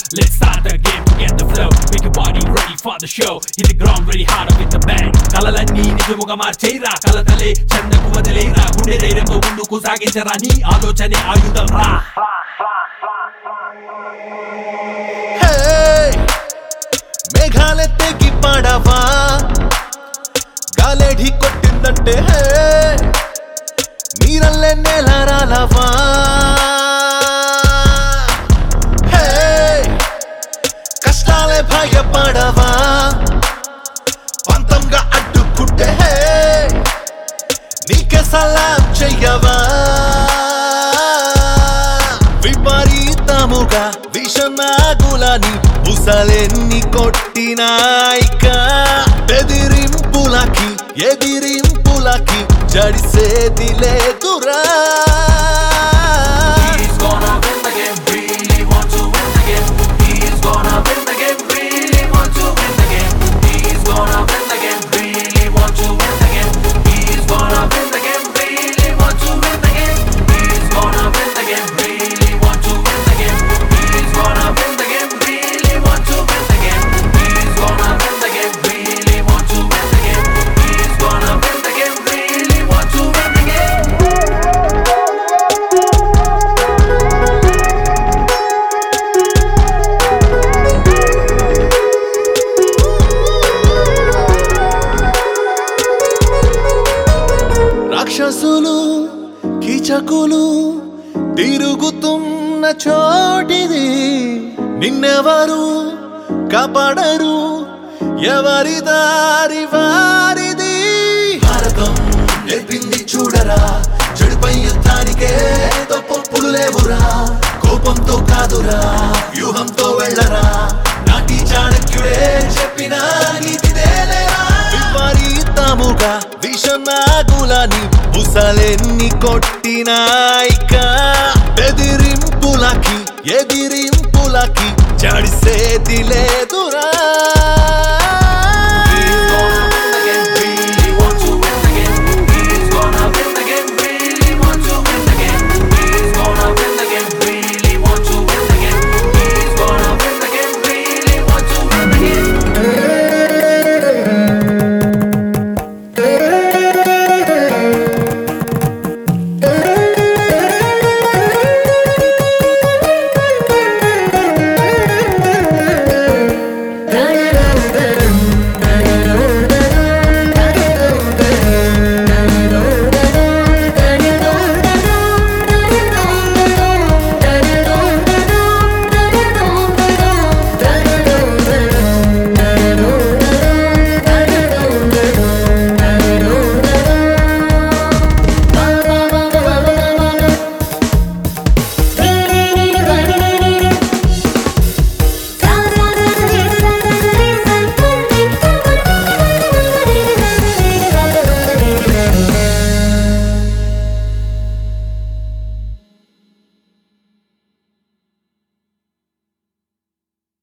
Let's start the game to get the flow. Make your body ready for the show. Hit the ground very hard with the bang. కలలన్నీ నిజముగా మార్చేరా కలతలే చందకు వదిలేరా గుండె ధైర్యంతో ముందుకు సాగించరా నీ ఆలోచనే ఆయుధం రా హే మేఘాలెత్తేకి పాడవా గాలేఢి కొట్టిందంటే హే నీరల్లే నేల రాలవా హే కష్టాలే భయపడవా పంతంగా అడ్డుకుంటే హే నీకే సలాం చెయ్యవా విపరీతముగా విషనాగులని బుసలెన్ని కొట్టినాయిక బెదిరింపులకి ఎదిరింపులకి జడిసేది లేదురా He's gonna win the game, really want to win the game. He's gonna win the game, really want to win the game. He's gonna win the game, really want to win the game. He's gonna win the game, really want to win the game. He's gonna win the game, really want to win the game. He's gonna win the game, really want to win the game. He's gonna win the game, really want to win the game. He's gonna win the game, really want to win the game. రాక్షసులు కీచకులు తిరుగుతున్న చోటిది నిన్నెవరు కాపాడరు ఎవరి దారి వారిది భారతం నేర్పింది చూడరా చెడుపై యుద్ధానికే తప్పులు లేవురా కోపంతో కాదురా వ్యూహంతో వెళ్ళరా నాటి చాణక్యుడే చెప్పిన నీతిదేలేరా విపరీతముగా విషనాగులని బుసలెన్ని కొట్టినాయిక బెదిరింపులకి ఎదిరింపులకి జడిసేది లేదురా